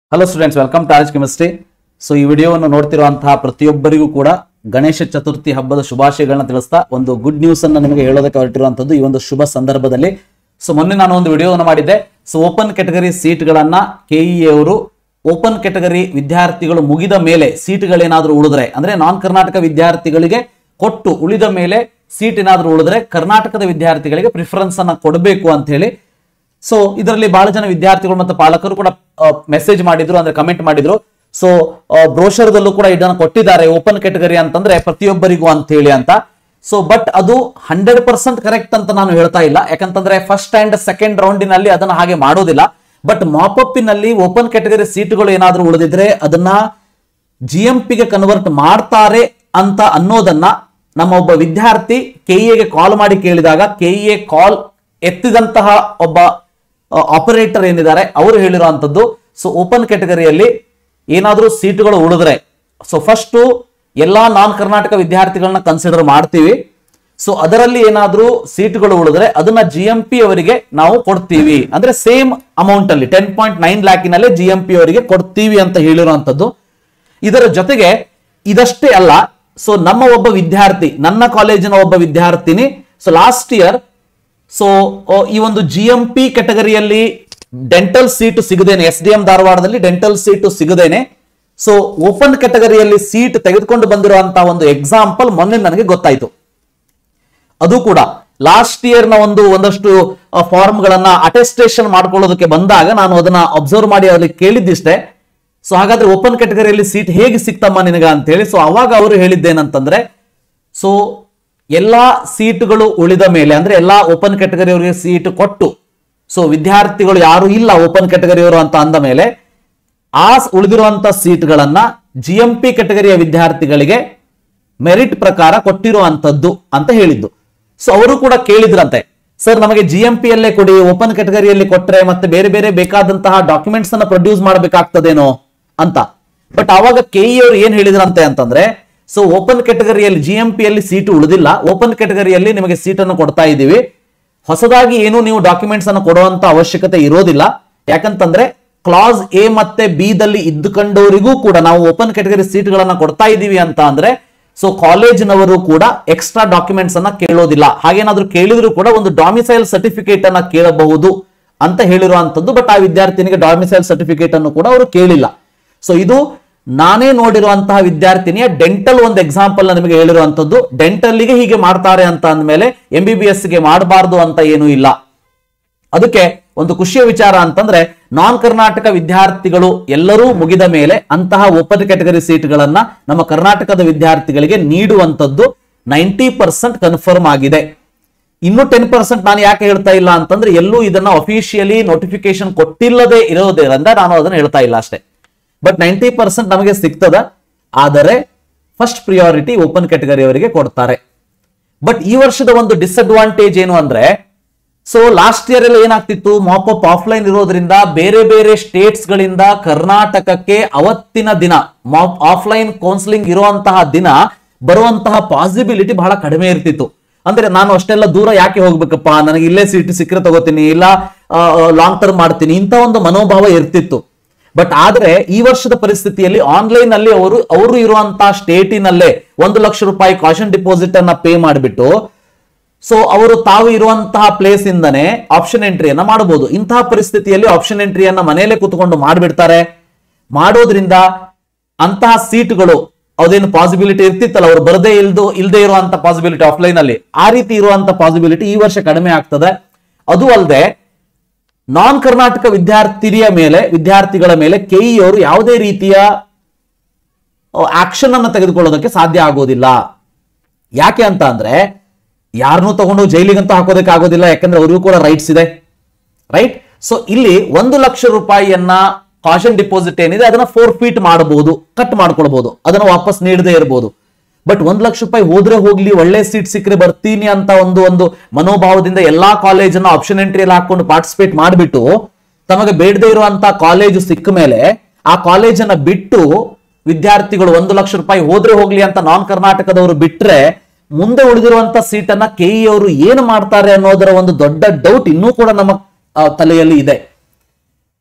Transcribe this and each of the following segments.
hello students welcome to org chemistry so ಈ ವಿಡಿಯೋವನ್ನು ನೋಡ್ತಿರುವಂತಹ ಪ್ರತಿಯೊಬ್ಬರಿಗೂ ಕೂಡ ಗಣೇಶ ಚತುರ್ಥಿ ಹಬ್ಬದ ಶುಭಾಶಯಗಳನ್ನ ತಿಳಿಸ್ತಾ ಒಂದು ಗುಡ್ ನ್ಯೂಸ್ ಅನ್ನ ನಿಮಗೆ ಹೇಳೋದಕ್ಕೆ ಹೊರಟಿರುವಂತದ್ದು ಈ ಒಂದು ಶುಭ ಸಂದರ್ಭದಲ್ಲಿ ಸೊ ಮೊನ್ನೆ ನಾನು ಒಂದು ವಿಡಿಯೋವನ್ನು ಮಾಡಿದ್ದೆ ಸೊ ಓಪನ್ ಕೆಟಗರಿ ಸೀಟ್ಗಳನ್ನ ಕೆಇ ಅವರು ಓಪನ್ ಕೆಟಗರಿ ವಿದ್ಯಾರ್ಥಿಗಳು ಮುಗಿದ ಮೇಲೆ ಸೀಟ್ಗಳೇನಾದ್ರೂ ಉಳಿದ್ರೆ ಅಂದ್ರೆ ನಾನ್ ಕರ್ನಾಟಕ ವಿದ್ಯಾರ್ಥಿಗಳಿಗೆ ಕೊಟ್ಟು ಉಳಿದ ಮೇಲೆ ಸೀಟ್ ಏನಾದ್ರೂ ಉಳಿದ್ರೆ ಕರ್ನಾಟಕದ ವಿದ್ಯಾರ್ಥಿಗಳಿಗೆ ಪ್ರಿಫರೆನ್ಸ್ ಅನ್ನ ಕೊಡಬೇಕು ಅಂತ ಹೇಳಿ ಸೊ ಇದರಲ್ಲಿ ಬಹಳ ಜನ ವಿದ್ಯಾರ್ಥಿಗಳು ಮತ್ತು ಪಾಲಕರು ಕೂಡ ಮೆಸೇಜ್ ಮಾಡಿದ್ರು ಅಂದ್ರೆ ಕಮೆಂಟ್ ಮಾಡಿದ್ರು ಸೊ ಬ್ರೋಷರ್ದಲ್ಲೂ ಕೂಡ ಇದನ್ನ ಕೊಟ್ಟಿದ್ದಾರೆ ಓಪನ್ ಕೆಟಗರಿ ಅಂತಂದ್ರೆ ಪ್ರತಿಯೊಬ್ಬರಿಗೂ ಅಂತ ಹೇಳಿ ಅಂತ ಸೊ ಬಟ್ ಅದು ಹಂಡ್ರೆಡ್ ಪರ್ಸೆಂಟ್ ಕರೆಕ್ಟ್ ಅಂತ ನಾನು ಹೇಳ್ತಾ ಇಲ್ಲ ಯಾಕಂತಂದ್ರೆ ಫಸ್ಟ್ ಅಂಡ್ ಸೆಕೆಂಡ್ ರೌಂಡಿನಲ್ಲಿ ಅದನ್ನ ಹಾಗೆ ಮಾಡೋದಿಲ್ಲ ಬಟ್ ಮಾಪಪ್ಪಿನಲ್ಲಿ ಓಪನ್ ಕೆಟಗರಿ ಸೀಟುಗಳು ಏನಾದ್ರೂ ಉಳಿದಿದ್ರೆ ಅದನ್ನ ಜಿ ಎಂ ಪಿಗೆ ಕನ್ವರ್ಟ್ ಮಾಡ್ತಾರೆ ಅಂತ ಅನ್ನೋದನ್ನ ನಮ್ಮ ಒಬ್ಬ ವಿದ್ಯಾರ್ಥಿ ಕೆಇಎಗೆ ಕಾಲ್ ಮಾಡಿ ಕೇಳಿದಾಗ ಕೆಇಎ ಕಾಲ್ ಎತ್ತಿದಂತಹ ಒಬ್ಬ ಆಪರೇಟರ್ ಏನಿದ್ದಾರೆ ಅವರು ಹೇಳಿರುವಂತದ್ದು ಸೊ ಓಪನ್ ಕೆಟಗರಿಯಲ್ಲಿ ಏನಾದರೂ ಸೀಟುಗಳು ಉಳಿದ್ರೆ ಸೊ ಫಸ್ಟ್ ಎಲ್ಲಾ ನಾನ್ ಕರ್ನಾಟಕ ವಿದ್ಯಾರ್ಥಿಗಳನ್ನ ಕನ್ಸಿಡರ್ ಮಾಡ್ತೀವಿ ಸೊ ಅದರಲ್ಲಿ ಏನಾದ್ರೂ ಸೀಟ್ಗಳು ಉಳಿದ್ರೆ ಅದನ್ನ ಜಿ ಎಂ ಪಿ ಅವರಿಗೆ ನಾವು ಕೊಡ್ತೀವಿ ಅಂದ್ರೆ ಸೇಮ್ ಅಮೌಂಟ್ ಅಲ್ಲಿ ಟೆನ್ ಪಾಯಿಂಟ್ ನೈನ್ ಲ್ಯಾಕಿನಲ್ಲೇ ಜಿ ಎಂ ಪಿ ಅವರಿಗೆ ಕೊಡ್ತೀವಿ ಅಂತ ಹೇಳಿರುವಂತದ್ದು ಇದರ ಜೊತೆಗೆ ಇದಷ್ಟೇ ಅಲ್ಲ ಸೊ ನಮ್ಮ ಒಬ್ಬ ವಿದ್ಯಾರ್ಥಿ ನನ್ನ ಕಾಲೇಜಿನ ಒಬ್ಬ ವಿದ್ಯಾರ್ಥಿನಿ ಸೊ ಲಾಸ್ಟ್ ಇಯರ್ ಸೊ ಈ ಒಂದು ಜಿ ಎಂ ಪಿ ಕೆಟಗರಿಯಲ್ಲಿ ಡೆಂಟಲ್ ಸೀಟು ಸಿಗದೇನೆ ಎಸ್ ಡಿ ಎಂ ಧಾರವಾಡದಲ್ಲಿ ಡೆಂಟಲ್ ಸೀಟು ಸಿಗದೇನೆ ಸೊ ಓಪನ್ ಕೆಟಗರಿಯಲ್ಲಿ ಸೀಟ್ ತೆಗೆದುಕೊಂಡು ಬಂದಿರುವಂತಹ ಒಂದು ಎಕ್ಸಾಂಪಲ್ ಮೊನ್ನೆ ನನಗೆ ಗೊತ್ತಾಯ್ತು ಅದು ಕೂಡ ಲಾಸ್ಟ್ ಇಯರ್ ನ ಒಂದು ಒಂದಷ್ಟು ಫಾರ್ಮ್ ಗಳನ್ನ ಅಟೆಸ್ಟೇಷನ್ ಮಾಡ್ಕೊಳ್ಳೋದಕ್ಕೆ ಬಂದಾಗ ನಾನು ಅದನ್ನ ಅಬ್ಸರ್ವ್ ಮಾಡಿ ಅವ್ರಿಗೆ ಕೇಳಿದ್ದಿಷ್ಟೇ ಸೊ ಹಾಗಾದ್ರೆ ಓಪನ್ ಕೆಟಗರಿಯಲ್ಲಿ ಸೀಟ್ ಹೇಗೆ ಸಿಕ್ತಮ್ಮ ನಿನಗ ಅಂತ ಹೇಳಿ ಸೊ ಅವಾಗ ಅವರು ಹೇಳಿದ್ದೇನಂತಂದ್ರೆ ಸೊ ಎಲ್ಲಾ ಸೀಟುಗಳು ಉಳಿದ ಮೇಲೆ ಅಂದ್ರೆ ಎಲ್ಲಾ ಓಪನ್ ಕೆಟಗರಿ ಅವರಿಗೆ ಸೀಟ್ ಕೊಟ್ಟು ಸೊ ವಿದ್ಯಾರ್ಥಿಗಳು ಯಾರು ಇಲ್ಲ ಓಪನ್ ಕೆಟಗರಿಯವರು ಅಂತ ಅಂದ ಮೇಲೆ ಆ ಉಳಿದಿರುವಂತ ಸೀಟ್ಗಳನ್ನ ಜಿ ಎಂ ಪಿ ಕೆಟಗರಿಯ ವಿದ್ಯಾರ್ಥಿಗಳಿಗೆ ಮೆರಿಟ್ ಪ್ರಕಾರ ಕೊಟ್ಟಿರುವಂತದ್ದು ಅಂತ ಹೇಳಿದ್ದು ಸೊ ಅವರು ಕೂಡ ಕೇಳಿದ್ರಂತೆ ಸರ್ ನಮಗೆ ಜಿ ಎಂ ಪಿ ಯಲ್ಲೇ ಕೊಡಿ ಓಪನ್ ಕೆಟಗರಿಯಲ್ಲಿ ಕೊಟ್ರೆ ಮತ್ತೆ ಬೇರೆ ಬೇರೆ ಬೇಕಾದಂತಹ ಡಾಕ್ಯುಮೆಂಟ್ಸ್ ಅನ್ನ ಪ್ರೊಡ್ಯೂಸ್ ಮಾಡಬೇಕಾಗ್ತದೇನೋ ಅಂತ ಬಟ್ ಅವಾಗ ಕೆಇ ಅವರು ಏನ್ ಹೇಳಿದ್ರಂತೆ ಅಂತಂದ್ರೆ ಸೊ ಓಪನ್ ಕೆಟಗರಿಯಲ್ಲಿ ಜಿ ಎಂ ಪಿ ಯಲ್ಲಿ ಸೀಟು ಉಳಿದಿಲ್ಲ ಓಪನ್ ಕೆಟಗರಿಯಲ್ಲಿ ನಿಮಗೆ ಸೀಟನ್ನು ಕೊಡ್ತಾ ಇದ್ದೀವಿ ಹೊಸದಾಗಿ ಏನು ನೀವು ಡಾಕ್ಯುಮೆಂಟ್ಸ್ ಅನ್ನು ಕೊಡುವಂತ ಅವಶ್ಯಕತೆ ಇರೋದಿಲ್ಲ ಯಾಕಂತಂದ್ರೆ ಕ್ಲಾಸ್ ಎ ಮತ್ತೆ ಬಿ ದಲ್ಲಿ ಇದ್ದುಕೊಂಡವರಿಗೂ ಕೂಡ ನಾವು ಓಪನ್ ಕೆಟಗರಿ ಸೀಟ್ಗಳನ್ನ ಕೊಡ್ತಾ ಇದ್ದೀವಿ ಅಂತ ಅಂದ್ರೆ ಸೊ ಕಾಲೇಜಿನವರು ಕೂಡ ಎಕ್ಸ್ಟ್ರಾ ಡಾಕ್ಯುಮೆಂಟ್ಸ್ ಅನ್ನ ಕೇಳೋದಿಲ್ಲ ಹಾಗೇನಾದ್ರೂ ಕೇಳಿದ್ರು ಕೂಡ ಒಂದು ಡಾಮಿಸೈಲ್ ಸರ್ಟಿಫಿಕೇಟ್ ಅನ್ನ ಕೇಳಬಹುದು ಅಂತ ಹೇಳಿರುವಂತದ್ದು ಬಟ್ ಆ ವಿದ್ಯಾರ್ಥಿನಿಗೆ ಡಾಮಿಸೈಲ್ ಸರ್ಟಿಫಿಕೇಟ್ ಅನ್ನು ಕೂಡ ಅವರು ಕೇಳಿಲ್ಲ ಸೊ ಇದು ನಾನೇ ನೋಡಿರುವಂತಹ ವಿದ್ಯಾರ್ಥಿನಿಯ ಡೆಂಟಲ್ ಒಂದು ಎಕ್ಸಾಂಪಲ್ ನಿಮಗೆ ಹೇಳಿರುವಂತದ್ದು ಡೆಂಟಲ್ಗೆ ಹೀಗೆ ಮಾಡ್ತಾರೆ ಅಂತ ಅಂದ್ಮೇಲೆ ಎಂ ಬಿ ಬಿ ಎಸ್ ಗೆ ಮಾಡಬಾರ್ದು ಅಂತ ಏನೂ ಇಲ್ಲ ಅದಕ್ಕೆ ಒಂದು ಖುಷಿಯ ವಿಚಾರ ಅಂತಂದ್ರೆ ನಾನ್ ಕರ್ನಾಟಕ ವಿದ್ಯಾರ್ಥಿಗಳು ಎಲ್ಲರೂ ಮುಗಿದ ಮೇಲೆ ಅಂತಹ ಓಪನ್ ಕ್ಯಾಟಗರಿ ಸೀಟ್ಗಳನ್ನ ನಮ್ಮ ಕರ್ನಾಟಕದ ವಿದ್ಯಾರ್ಥಿಗಳಿಗೆ ನೀಡುವಂತದ್ದು ನೈಂಟಿ ಪರ್ಸೆಂಟ್ ಕನ್ಫರ್ಮ್ ಆಗಿದೆ ಇನ್ನು ಟೆನ್ ಪರ್ಸೆಂಟ್ ನಾನು ಯಾಕೆ ಹೇಳ್ತಾ ಇಲ್ಲ ಅಂತಂದ್ರೆ ಎಲ್ಲೂ ಇದನ್ನ ಅಫಿಷಿಯಲಿ ನೋಟಿಫಿಕೇಶನ್ ಕೊಟ್ಟಿಲ್ಲದೆ ಇರೋದ್ರಿಂದ ನಾನು ಅದನ್ನ ಹೇಳ್ತಾ ಇಲ್ಲ ಅಷ್ಟೇ ಬಟ್ ನೈಂಟಿ ಪರ್ಸೆಂಟ್ ನಮಗೆ ಸಿಗ್ತದ ಆದರೆ ಫಸ್ಟ್ ಪ್ರಿಯಾರಿಟಿ ಓಪನ್ ಕ್ಯಾಟಗರಿ ಅವರಿಗೆ ಕೊಡ್ತಾರೆ ಬಟ್ ಈ ವರ್ಷದ ಒಂದು ಡಿಸ್ಅಡ್ವಾಂಟೇಜ್ ಏನು ಅಂದ್ರೆ ಸೊ ಲಾಸ್ಟ್ ಇಯರ್ ಎಲ್ಲ ಏನಾಗ್ತಿತ್ತು ಮಾಪಪ್ ಆಫ್ಲೈನ್ ಇರೋದ್ರಿಂದ ಬೇರೆ ಬೇರೆ ಸ್ಟೇಟ್ಸ್ ಗಳಿಂದ ಕರ್ನಾಟಕಕ್ಕೆ ಅವತ್ತಿನ ದಿನ ಮಾಪ್ ಆಫ್ಲೈನ್ ಕೌನ್ಸಿಲಿಂಗ್ ಇರುವಂತಹ ದಿನ ಬರುವಂತಹ ಪಾಸಿಬಿಲಿಟಿ ಬಹಳ ಕಡಿಮೆ ಇರ್ತಿತ್ತು ಅಂದ್ರೆ ನಾನು ಅಷ್ಟೆಲ್ಲ ದೂರ ಯಾಕೆ ಹೋಗ್ಬೇಕಪ್ಪ ನನಗೆ ಇಲ್ಲೇ ಸೀಟ್ ಸಿಕ್ಕರೆ ತಗೋತೀನಿ ಇಲ್ಲ ಲಾಂಗ್ ಟರ್ಮ್ ಮಾಡ್ತೀನಿ ಇಂಥ ಒಂದು ಮನೋಭಾವ ಇರ್ತಿತ್ತು ಬಟ್ ಆದ್ರೆ ಈ ವರ್ಷದ ಪರಿಸ್ಥಿತಿಯಲ್ಲಿ ಆನ್ಲೈನ್ ಅಲ್ಲಿ ಅವರು ಅವರು ಇರುವಂತಹ ಸ್ಟೇಟಿನಲ್ಲೇ ಒಂದು ಲಕ್ಷ ರೂಪಾಯಿ ಕಾಶನ್ ಡಿಪಾಸಿಟ್ ಅನ್ನ ಪೇ ಮಾಡಿಬಿಟ್ಟು ಸೊ ಅವರು ತಾವು ಇರುವಂತಹ ಪ್ಲೇಸ್ ಇಂದನೇ ಆಪ್ಷನ್ ಎಂಟ್ರಿಯನ್ನ ಮಾಡಬಹುದು ಇಂತಹ ಪರಿಸ್ಥಿತಿಯಲ್ಲಿ ಆಪ್ಷನ್ ಎಂಟ್ರಿಯನ್ನ ಮನೆಯಲ್ಲೇ ಕೂತ್ಕೊಂಡು ಮಾಡಿಬಿಡ್ತಾರೆ ಮಾಡೋದ್ರಿಂದ ಅಂತಹ ಸೀಟ್ಗಳು ಅದೇನು ಪಾಸಿಬಿಲಿಟಿ ಇರ್ತಿತ್ತಲ್ಲ ಅವರು ಬರದೇ ಇಲ್ದು ಇಲ್ಲದೆ ಇರುವಂತ ಪಾಸಿಬಿಲಿಟಿ ಆಫ್ಲೈನ್ ಅಲ್ಲಿ ಆ ರೀತಿ ಇರುವಂತ ಪಾಸಿಬಿಲಿಟಿ ಈ ವರ್ಷ ಕಡಿಮೆ ಆಗ್ತದೆ ಅದು ಅಲ್ಲದೆ ನಾನ್ ಕರ್ನಾಟಕ ವಿದ್ಯಾರ್ಥಿನಿಯ ಮೇಲೆ ವಿದ್ಯಾರ್ಥಿಗಳ ಮೇಲೆ ಕೆಇ ಅವರು ಯಾವುದೇ ರೀತಿಯ ಆಕ್ಷನ್ ಅನ್ನು ತೆಗೆದುಕೊಳ್ಳೋದಕ್ಕೆ ಸಾಧ್ಯ ಆಗೋದಿಲ್ಲ ಯಾಕೆ ಅಂತ ಅಂದ್ರೆ ಯಾರನ್ನೂ ತಗೊಂಡು ಜೈಲಿಗಂತೂ ಹಾಕೋದಕ್ಕೆ ಆಗೋದಿಲ್ಲ ಯಾಕಂದ್ರೆ ಅವ್ರಿಗೂ ಕೂಡ ರೈಟ್ಸ್ ಇದೆ ರೈಟ್ ಸೊ ಇಲ್ಲಿ ಒಂದು ಲಕ್ಷ ರೂಪಾಯಿಯನ್ನ ಕಾಶನ್ ಡಿಪಾಸಿಟ್ ಏನಿದೆ ಅದನ್ನ ಫೋರ್ ಫೀಟ್ ಮಾಡಬಹುದು ಕಟ್ ಮಾಡ್ಕೊಳ್ಬಹುದು ಅದನ್ನ ವಾಪಸ್ ನೀಡದೇ ಇರಬಹುದು ಬಟ್ ಒಂದ್ ಲಕ್ಷ ರೂಪಾಯಿ ಹೋದ್ರೆ ಹೋಗ್ಲಿ ಒಳ್ಳೆ ಸೀಟ್ ಸಿಕ್ಕರೆ ಬರ್ತೀನಿ ಅಂತ ಒಂದು ಒಂದು ಮನೋಭಾವದಿಂದ ಎಲ್ಲಾ ಕಾಲೇಜನ್ನ ಆಪ್ಷನ್ ಎಂಟ್ರಿಯಲ್ಲಿ ಹಾಕೊಂಡು ಪಾರ್ಟಿಸಿಪೇಟ್ ಮಾಡಿಬಿಟ್ಟು ತಮಗೆ ಬೇಡದೇ ಇರುವಂತ ಕಾಲೇಜು ಸಿಕ್ಕ ಮೇಲೆ ಆ ಕಾಲೇಜನ್ನ ಬಿಟ್ಟು ವಿದ್ಯಾರ್ಥಿಗಳು ಒಂದು ಲಕ್ಷ ರೂಪಾಯಿ ಹೋದ್ರೆ ಹೋಗ್ಲಿ ಅಂತ ನಾನ್ ಕರ್ನಾಟಕದವರು ಬಿಟ್ರೆ ಮುಂದೆ ಉಳಿದಿರುವಂತ ಸೀಟನ್ನ ಕೆಇ ಅವರು ಏನು ಮಾಡ್ತಾರೆ ಅನ್ನೋದರ ಒಂದು ದೊಡ್ಡ ಡೌಟ್ ಇನ್ನೂ ಕೂಡ ನಮ್ಮ ಆ, ತಲೆಯಲ್ಲಿ ಇದೆ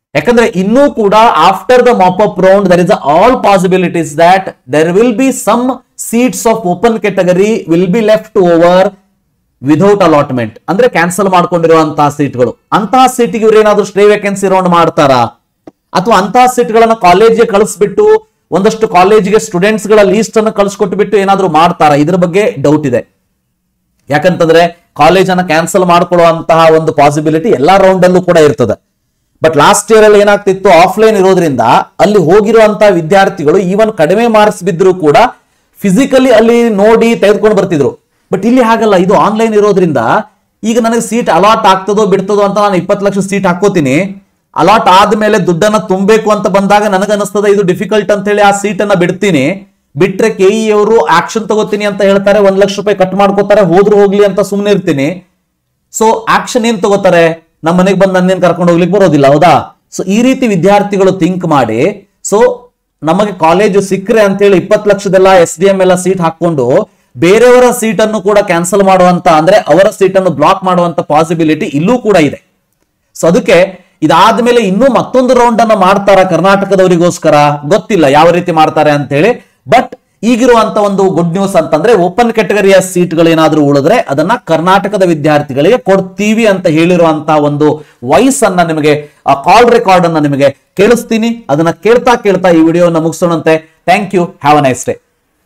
ಯಾಕಂದ್ರೆ ಇನ್ನೂ ಕೂಡ after the mop up round there is all possibilities that there will be some seats of open category will be left over without allotment ಅಂದ್ರೆ ಕ್ಯಾನ್ಸಲ್ ಮಾಡ್ಕೊಂಡಿರುವಂತಹ ಸೀಟ್ಗಳು ಅಂತಹ ಸೀಟಿಗೆ ಇವ್ರು ಏನಾದ್ರು ಸ್ಟೇ ವೇಕೆನ್ಸಿ ರೌಂಡ್ ಮಾಡ್ತಾರಾ ಅಥವಾ ಅಂತಹ ಸೀಟ್ಗಳನ್ನ ಕಾಲೇಜ್ಗೆ ಕಳಿಸ್ಬಿಟ್ಟು ಒಂದಷ್ಟು ಕಾಲೇಜಿಗೆ ಸ್ಟೂಡೆಂಟ್ಸ್ ಗಳ ಲೀಸ್ಟ್ ಅನ್ನು ಕಳಿಸ್ಕೊಟ್ಬಿಟ್ಟು ಏನಾದ್ರು ಮಾಡ್ತಾರಾ ಇದ್ರ ಬಗ್ಗೆ ಡೌಟ್ ಇದೆ ಯಾಕಂತಂದ್ರೆ ಕಾಲೇಜ್ ಅನ್ನ ಕ್ಯಾನ್ಸಲ್ ಮಾಡ್ಕೊಳ್ಳುವಂತಹ ಒಂದು ಪಾಸಿಬಿಲಿಟಿ ಎಲ್ಲಾ ರೌಂಡ್ ಅಲ್ಲೂ ಕೂಡ ಇರ್ತದೆ ಬಟ್ ಲಾಸ್ಟ್ ಇಯರ್ ಅಲ್ಲಿ ಏನಾಗ್ತಿತ್ತು ಆಫ್ಲೈನ್ ಇರೋದ್ರಿಂದ ಅಲ್ಲಿ ಹೋಗಿರುವಂತಹ ವಿದ್ಯಾರ್ಥಿಗಳು ಈವನ್ ಕಡಿಮೆ ಮಾರ್ಕ್ಸ್ ಬಿದ್ದರೂ ಕೂಡ ಫಿಸಿಕಲಿ ಅಲ್ಲಿ ನೋಡಿ ತೆಗೆದುಕೊಂಡು ಬರ್ತಿದ್ರು ಬಟ್ ಇಲ್ಲಿ ಹಾಗಲ್ಲ ಇದು ಆನ್ಲೈನ್ ಇರೋದ್ರಿಂದ ಈಗ ನನಗೆ ಸೀಟ್ ಅಲಾಟ್ ಆಗ್ತದೋ ಬಿಡ್ತದೋ ಅಂತ ನಾನು ಇಪ್ಪತ್ತು ಲಕ್ಷ ಸೀಟ್ ಹಾಕೋತೀನಿ ಅಲಾಟ್ ಆದ್ಮೇಲೆ ದುಡ್ಡನ್ನ ತುಂಬಬೇಕು ಅಂತ ಬಂದಾಗ ನನಗೆ ಅನಿಸ್ತದೆ ಇದು ಡಿಫಿಕಲ್ಟ್ ಅಂತ ಹೇಳಿ ಆ ಸೀಟ್ ಅನ್ನ ಬಿಡ್ತೀನಿ ಬಿಟ್ರೆ ಕೆ ಇ ಅವರು ಆಕ್ಷನ್ ತಗೋತೀನಿ ಅಂತ ಹೇಳ್ತಾರೆ ಒಂದ್ ಲಕ್ಷ ರೂಪಾಯಿ ಕಟ್ ಮಾಡ್ಕೋತಾರೆ ಹೋದ್ರು ಹೋಗ್ಲಿ ಅಂತ ಸುಮ್ಮನೆ ಇರ್ತೀನಿ ಸೊ ಆಕ್ಷನ್ ಏನ್ ತಗೋತಾರೆ ನಮ್ಮ ಮನೆಗೆ ಬಂದು ನನ್ನೇನ್ ಕರ್ಕೊಂಡು ಹೋಗ್ಲಿಕ್ಕೆ ಬರೋದಿಲ್ಲ ಹೌದಾ ಸೊ ಈ ರೀತಿ ವಿದ್ಯಾರ್ಥಿಗಳು ಥಿಂಕ್ ಮಾಡಿ ಸೊ ನಮಗೆ ಕಾಲೇಜು ಸಿಕ್ಕರೆ ಅಂತೇಳಿ ಇಪ್ಪತ್ತು ಲಕ್ಷದೆಲ್ಲ ಎಸ್ ಡಿ ಎಂ ಎಲ್ಲ ಸೀಟ್ ಹಾಕೊಂಡು ಬೇರೆಯವರ ಸೀಟ್ ಅನ್ನು ಕೂಡ ಕ್ಯಾನ್ಸಲ್ ಮಾಡುವಂತ ಅಂದ್ರೆ ಅವರ ಸೀಟ್ ಅನ್ನು ಬ್ಲಾಕ್ ಮಾಡುವಂತ ಪಾಸಿಬಿಲಿಟಿ ಇಲ್ಲೂ ಕೂಡ ಇದೆ ಸೊ ಅದಕ್ಕೆ ಇದಾದ್ಮೇಲೆ ಇನ್ನೂ ಮತ್ತೊಂದು ರೌಂಡ್ ಅನ್ನ ಮಾಡ್ತಾರ ಕರ್ನಾಟಕದವರಿಗೋಸ್ಕರ ಗೊತ್ತಿಲ್ಲ ಯಾವ ರೀತಿ ಮಾಡ್ತಾರೆ ಅಂತ ಹೇಳಿ ಬಟ್ ಈಗಿರುವಂತ ಒಂದು ಗುಡ್ ನ್ಯೂಸ್ ಅಂತಂದ್ರೆ ಓಪನ್ ಕೆಟಗರಿಯ ಸೀಟ್ಗಳು ಏನಾದ್ರೂ ಉಳಿದ್ರೆ ಅದನ್ನ ಕರ್ನಾಟಕದ ವಿದ್ಯಾರ್ಥಿಗಳಿಗೆ ಕೊಡ್ತೀವಿ ಅಂತ ಹೇಳಿರುವಂತಹ ಒಂದು ವಾಯ್ಸ್ ಅನ್ನ ನಿಮಗೆ ಆ ಕಾಲ್ ರೆಕಾರ್ಡ್ ಅನ್ನ ನಿಮಗೆ ಕೇಳಿಸ್ತೀನಿ ಅದನ್ನ ಕೇಳ್ತಾ ಕೇಳ್ತಾ ಈ ವಿಡಿಯೋನ ಮುಗಿಸೋಣಂತೆ thank you have a nice day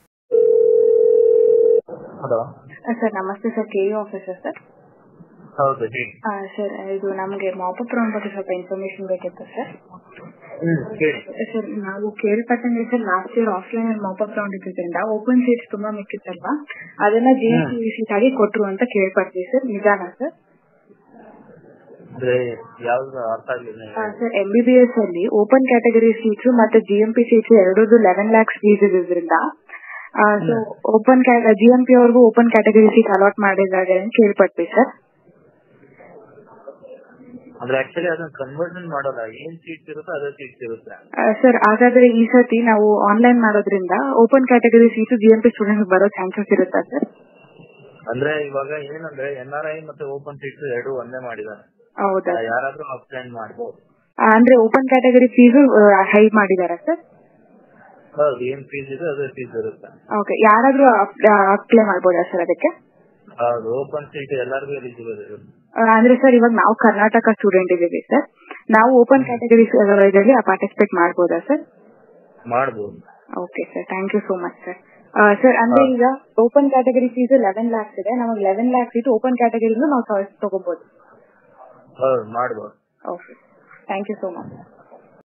hello sir ನಮಸ್ತೆ sir K U officer sir ಹೌದು ಹೇಳಿ ಸರ್ ಇದು ನಮಗೆ ಮಾಪಪ್ ರೌಂಡ್ ಬಗ್ಗೆ ಸ್ವಲ್ಪ ಇನ್ಫಾರ್ಮೇಶನ್ ಬೇಕಿತ್ತು ಸರ್ ಹ್ಮ್ ಹೇಳಿ ಸರ್ ನಾವು ಕೇಳ್ಪಟ್ಟಂಗೆ ಸರ್ ಲಾಸ್ಟ್ ಇಯರ್ ಆಫ್ಲೈನ್ ಅಲ್ಲಿ ಮಾಪಪ್ ರೌಂಡ್ ಇದ್ದಿದ್ದರಿಂದ ಓಪನ್ ಸೀಟ್ಸ್ ತುಂಬಾ ಮಿಕ್ಕಿತ್ತಲ್ವಾ ಅದನ್ನ ಜಿ ಸೀಟ್ ಆಗಿ ಕೊಟ್ರು ಅಂತ ಕೇಳ್ಪಟ್ವಿ ಸರ್ ನಿಜಾನಾ ಸರ್ ಅಂದ್ರೆ ಯಾವ್ದು ಅರ್ಥ ಆಗ್ಲಿಲ್ಲ sir M B B S ಅಲ್ಲಿ ಓಪನ್ ಕ್ಯಾಟಗರಿ ಸೀಟ್ಸ್ ಮತ್ತೆ ಜಿ ಎಂ ಪಿ ಸೀಟ್ಸ್ ಎರಡೂ ಲೆವೆನ್ ಲ್ಯಾಕ್ಸ್ ಫೀಸ್ ಇರೋದ್ರಿಂದ so open G M P ಅವ್ರಿಗೂ ಓಪನ್ ಕ್ಯಾಟಗರಿ ಸೀಟ್ ಅಲಾಟ್ ಮಾಡಿದ್ದಾರೆ ಅಂತ ಕೇಳ್ಪಟ್ವಿ ಸರ್ ಅಂದ್ರೆ ಆಕ್ಚುಲಿ ಅದನ್ನ ಕನ್ವರ್ಷನ್ ಮಾಡೋಲ್ಲ ಏನ್ ಸೀಟ್ಸ್ ಇರುತ್ತೋ ಅದೇ ಸೀಟ್ಸ್ ಇರುತ್ತೆ ಸರ್ ಹಾಗಾದ್ರೆ ಈ ಸತಿ ನಾವು ಆನ್ಲೈನ್ ಮಾಡೋದ್ರಿಂದ open category seat G M P students ಬರೋ ಚಾನ್ಸಸ್ ಇರುತ್ತಾ ಸರ್ ಅಂದ್ರೆ ಇವಾಗ ಏನಂದ್ರೆ ಎನ್ ಆರ್ ಐ ಮತ್ತೆ ಓಪನ್ ಸೀಟ್ಸ್ ಎರಡು ಒಂದೇ ಮಾಡಿದ್ದಾರೆ ಹೌದಾ ಯಾರಾದ್ರೂ ಅಪ್ಲೈನ್ ಮಾಡ್ಬೋದು ಆ, ಅಂದ್ರೆ ಓಪನ್ ಕ್ಯಾಟಗರಿ ಫೀಸು ಹೈ ಮಾಡಿದಾರಾ ಸರ್ ಹೌದು ಏನ್ ಫೀಸ್ ಇದೆ ಅದೇ ಫೀಸ್ ಇರುತ್ತೆ ಓಕೆ ಯಾರಾದ್ರೂ ಅಪ್ಲೈ ಮಾಡ್ಬೋದಾ ಸರ್ ಅದಕ್ಕೆ ಹೌದು ಓಪನ್ ಸೀಟ್ ಎಲ್ಲರಿಗೂ ಎಲಿಜಿಬಲ್ ಇರುತ್ತೆ ಆ, ಅಂದ್ರೆ ಸರ್ ಇವಾಗ ನಾವು ಕರ್ನಾಟಕ ಸ್ಟೂಡೆಂಟ್ ಇದ್ದೀವಿ ಸರ್ ನಾವು ಓಪನ್ ಕ್ಯಾಟಗರಿ ಇದರಲ್ಲಿ ಪಾರ್ಟಿಸಿಪೇಟ್ ಮಾಡ್ಬೋದಾ ಸರ್ ಮಾಡ್ಬೋದು okay sir thank you so much sir sir ಅಂದ್ರೆ ಈಗ open category fees eleven lakhs ಇದೆ ನಮಗೆ ಲೆವೆನ್ ಲ್ಯಾಕ್ಸ್ ಇಟ್ಟು ಓಪನ್ ಕ್ಯಾಟಗರಿನೂ ನಾವು ತಗೋಬಹುದು ಹೌದು ಮಾಡ್ಬೋದು okay thank you so much